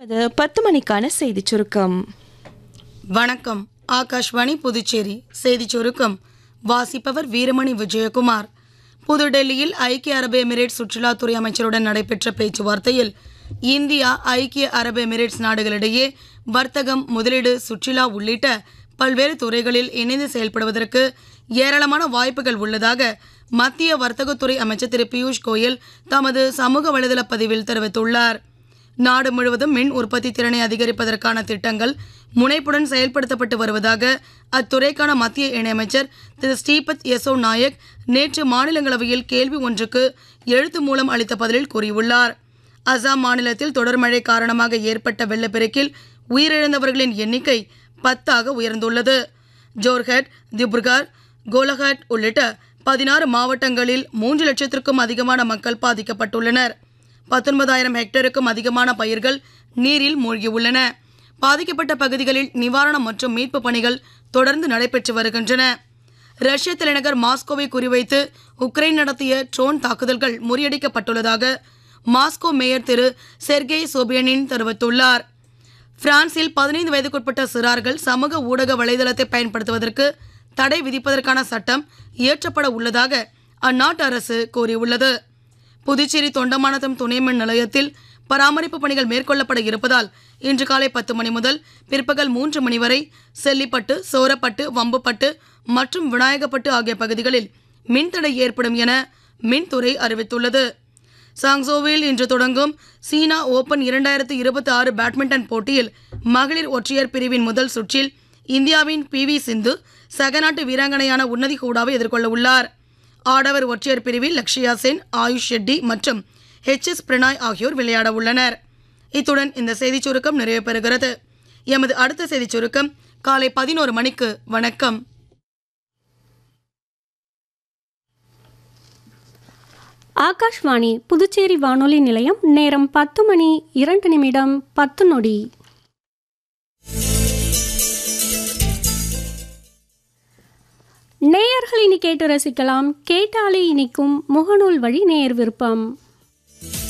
அது பத்து மணிக்கான செய்திச் சுருக்கம் வணக்கம் ஆகாஷ்வாணி புதுச்சேரி செய்திச் சுருக்கம் வாசிப்பவர் வீரமணி விஜயகுமார் புதுடெல்லியில் ஐக்கிய அரபு எமிரேட்ஸ் சுற்றுலாத்துறை அமைச்சருடன் நடைபெற்ற பேச்சுவார்த்தையில் இந்தியா ஐக்கிய அரபு எமிரேட்ஸ் நாடுகளிடையே வர்த்தகம் முதலீடு சுற்றுலா உள்ளிட்ட பல்வேறு துறைகளில் இணைந்து செயல்படுவதற்கு ஏராளமான வாய்ப்புகள் உள்ளதாக மத்திய வர்த்தகத்துறை அமைச்சர் திரு பியூஷ் கோயல் தமது சமூக வலைதள பதிவில் தெரிவித்துள்ளார் நாடு முழுவதும் மின் உற்பத்தி திறனை அதிகரிப்பதற்கான திட்டங்கள் முனைப்புடன் செயல்படுத்தப்பட்டு வருவதாக அத்துறைக்கான மத்திய இணையமைச்சர் திரு ஸ்ரீபத் யசோ நாயக் நேற்று மாநிலங்களவையில் கேள்வி ஒன்றுக்கு எழுத்து மூலம் அளித்த பதிலில் கூறியுள்ளார் அசாம் மாநிலத்தில் தொடர் மழை காரணமாக ஏற்பட்ட வெள்ளப்பெருக்கில் உயிரிழந்தவர்களின் எண்ணிக்கை பத்தாக உயர்ந்துள்ளது ஜோர்ஹட் திப்ருகர் கோலஹட் உள்ளிட்ட பதினாறு மாவட்டங்களில் மூன்று லட்சத்திற்கும் அதிகமான மக்கள் பாதிக்கப்பட்டுள்ளனர் பத்தொன்பதாயிரம் ஹெக்டேருக்கும் அதிகமான பயிர்கள் நீரில் மூழ்கியுள்ளன பாதிக்கப்பட்ட பகுதிகளில் நிவாரணம் மற்றும் மீட்பு பணிகள் தொடர்ந்து நடைபெற்று வருகின்றன ரஷ்ய தலைநகர் மாஸ்கோவை குறிவைத்து உக்ரைன் நடத்திய ட்ரோன் தாக்குதல்கள் முறியடிக்கப்பட்டுள்ளதாக மாஸ்கோ மேயர் திரு செர்கேய் சோபியனின் தெரிவித்துள்ளார் பிரான்சில் பதினைந்து வயதுக்குட்பட்ட சிறார்கள் சமூக ஊடக வலைதளத்தை பயன்படுத்துவதற்கு தடை விதிப்பதற்கான சட்டம் இயற்றப்பட உள்ளதாக அந்நாட்டு அரசு கூறியுள்ளது புதுச்சேரி தொண்டமானதம் துணை மின் நிலையத்தில் பராமரிப்பு பணிகள் மேற்கொள்ளப்பட இருப்பதால் இன்று காலை பத்து மணி முதல் பிற்பகல் மூன்று மணி வரை செல்லிப்பட்டு சோரப்பட்டு வம்புப்பட்டு மற்றும் விநாயகப்பட்டு ஆகிய பகுதிகளில் மின்தடை ஏற்படும் என மின்துறை அறிவித்துள்ளது சாங்சோவில் இன்று தொடங்கும் சீனா ஓபன் இரண்டாயிரத்து இருபத்தி ஆறு பேட்மிண்டன் போட்டியில் மகளிர் ஒற்றையர் பிரிவின் முதல் சுற்றில் இந்தியாவின் பி வி சிந்து சக நாட்டு வீராங்கனையான உன்னதி ஹூடாவை எதிர்கொள்ள உள்ளார் ஆடவர் ஒற்றையர் பிரிவில் லக்ஷயா சென் ஆயுஷ் ஷெட்டி மற்றும் ஹெச் எஸ் பிரணாய் ஆகியோர் விளையாட உள்ளனர் இத்துடன் இந்த செய்திச் சுருக்கம் நிறைவு பெறுகிறது எமது அடுத்த செய்திச் சுருக்கம் காலை பதினோரு மணிக்கு வணக்கம் ஆகாஷ்வாணி புதுச்சேரி வானொலி நிலையம் நேரம் பத்து மணி இரண்டு நிமிடம் பத்து நொடி நேயர்கள் இனி கேட்டு ரசிக்கலாம் கேட்டாலே இனிக்கும் முகநூல் வழி நேயர் விருப்பம்